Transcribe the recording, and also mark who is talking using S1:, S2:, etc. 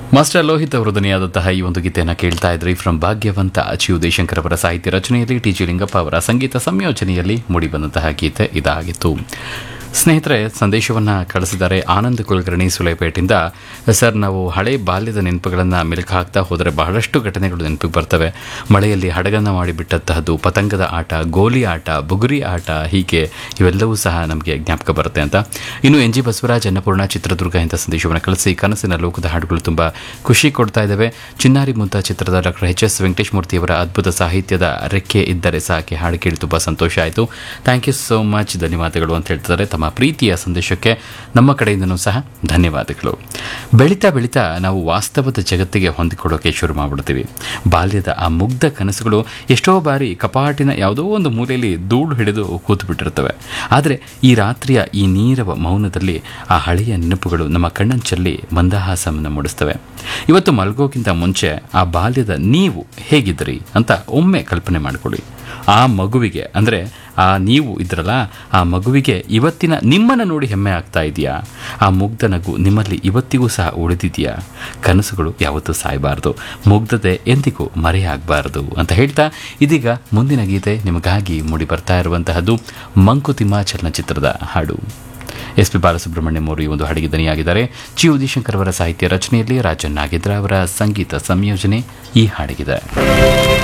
S1: master Lohith ಅವರು ಧ್ವನಿಯಾದಂತಹ ಈ ಒಂದು ಗೀತೆಯನ್ನು ಕೇಳ್ತಾ ಇದ್ರಿ ಫ್ರಮ್ ಭಾಗ್ಯವಂತ ಅಚಿ ಉದಯಶಂಕರ್ ಅವರ ಸಾಹಿತ್ಯ ರಚನೆಯಲ್ಲಿ ಟಿ ಜಿ ಲಿಂಗಪ್ಪ ಅವರ ಸಂಗೀತ ಸಂಯೋಜನೆಯಲ್ಲಿ ಮೂಡಿಬಂದಂತಹ ಗೀತೆ ಇದಾಗಿತ್ತು ಸ್ನೇಹಿತರೆ ಸಂದೇಶವನ್ನು ಕಳಿಸಿದ್ದಾರೆ ಆನಂದ್ ಕುಲಕರ್ಣಿ ಸುಲೇಪೇಟಿಂದ ಸರ್ ನಾವು ಹಳೆ ಬಾಲ್ಯದ ನೆನಪುಗಳನ್ನು ಮೆಲುಕು ಹಾಕ್ತಾ ಹೋದರೆ ಬಹಳಷ್ಟು ಘಟನೆಗಳು ನೆನಪಿಗೆ ಬರ್ತವೆ ಮಳೆಯಲ್ಲಿ ಹಡಗನ್ನು ಮಾಡಿಬಿಟ್ಟಂತಹದ್ದು ಪತಂಗದ ಆಟ ಗೋಲಿ ಆಟ ಬುಗುರಿ ಆಟ ಹೀಗೆ ಇವೆಲ್ಲವೂ ಸಹ ನಮಗೆ ಜ್ಞಾಪಕ ಬರುತ್ತೆ ಅಂತ ಇನ್ನು ಎನ್ ಜಿ ಬಸವರಾಜ್ ಅನ್ನಪೂರ್ಣ ಚಿತ್ರದುರ್ಗ ಇಂಥ ಸಂದೇಶವನ್ನು ಕಳಿಸಿ ಕನಸಿನ ಲೋಕದ ಹಾಡುಗಳು ತುಂಬ ಖುಷಿ ಕೊಡ್ತಾ ಇದ್ದಾವೆ ಚಿನ್ನಾರಿ ಮುಂತ ಚಿತ್ರದ ಡಾಕ್ಟರ್ ಎಚ್ ಎಸ್ ವೆಂಕಟೇಶ್ ಮೂರ್ತಿಯವರ ಅದ್ಭುತ ಸಾಹಿತ್ಯದ ರೆಕ್ಕೆ ಇದ್ದರೆ ಸಾಕೆ ಹಾಡು ಕೇಳಿ ತುಂಬ ಸಂತೋಷ ಆಯಿತು ಥ್ಯಾಂಕ್ ಯು ಸೋ ಮಚ್ ಧನ್ಯವಾದಗಳು ಅಂತ ಹೇಳ್ತಿದ್ದಾರೆ ತಮ್ಮ ಪ್ರೀತಿಯ ಸಂದೇಶಕ್ಕೆ ನಮ್ಮ ಕಡೆಯಿಂದನೂ ಸಹ ಧನ್ಯವಾದಗಳು ಬೆಳೀತಾ ಬೆಳೀತಾ ನಾವು ವಾಸ್ತವದ ಜಗತ್ತಿಗೆ ಹೊಂದಿಕೊಳ್ಳೋಕೆ ಶುರು ಮಾಡಿಬಿಡ್ತೀವಿ ಬಾಲ್ಯದ ಆ ಮುಗ್ಧ ಕನಸುಗಳು ಎಷ್ಟೋ ಬಾರಿ ಕಪಾಟಿನ ಯಾವುದೋ ಒಂದು ಮೂಲೆಯಲ್ಲಿ ಧೂಳು ಹಿಡಿದು ಕೂತು ಬಿಟ್ಟಿರ್ತವೆ ಆದರೆ ಈ ರಾತ್ರಿಯ ಈ ನೀರವ ಮೌನದಲ್ಲಿ ಆ ಹಳೆಯ ನೆನಪುಗಳು ನಮ್ಮ ಕಣ್ಣಂಚಲ್ಲಿ ಮಂದಹಾಸವನ್ನು ಮೂಡಿಸ್ತವೆ ಇವತ್ತು ಮಲಗೋಕ್ಕಿಂತ ಮುಂಚೆ ಆ ಬಾಲ್ಯದ ನೀವು ಹೇಗಿದ್ರಿ ಅಂತ ಒಮ್ಮೆ ಕಲ್ಪನೆ ಮಾಡಿಕೊಳ್ಳಿ ಆ ಮಗುವಿಗೆ ಅಂದರೆ ಆ ನೀವು ಇದ್ರಲ್ಲ ಆ ಮಗುವಿಗೆ ಇವತ್ತಿನ ನಿಮ್ಮನ್ನು ನೋಡಿ ಹೆಮ್ಮೆ ಆಗ್ತಾ ಇದೆಯಾ ಆ ಮುಗ್ಧ ನಗು ನಿಮ್ಮಲ್ಲಿ ಇವತ್ತಿಗೂ ಸಹ ಉಳಿದಿದೆಯಾ ಕನಸುಗಳು ಯಾವತ್ತೂ ಸಾಯಬಾರ್ದು ಮುಗ್ಧತೆ ಎಂದಿಗೂ ಮರೆಯಾಗಬಾರ್ದು ಅಂತ ಹೇಳ್ತಾ ಇದೀಗ ಮುಂದಿನ ಗೀತೆ ನಿಮಗಾಗಿ ಮೂಡಿ ಬರ್ತಾ ಇರುವಂತಹದ್ದು ಮಂಕುತಿಮ್ಮ ಚಲನಚಿತ್ರದ ಹಾಡು ಎಸ್ ಪಿ ಬಾಲಸುಬ್ರಹ್ಮಣ್ಯಂ ಅವರು ಈ ಒಂದು ಹಾಡಿಗೆ ದನಿಯಾಗಿದ್ದಾರೆ ಚಿ ಉದಿಶಂಕರ್ ಅವರ ಸಾಹಿತ್ಯ ರಚನೆಯಲ್ಲಿ ರಾಜನ್ ನಾಗೇಂದ್ರ ಅವರ ಸಂಗೀತ ಸಂಯೋಜನೆ ಈ ಹಾಡಿಗಿದೆ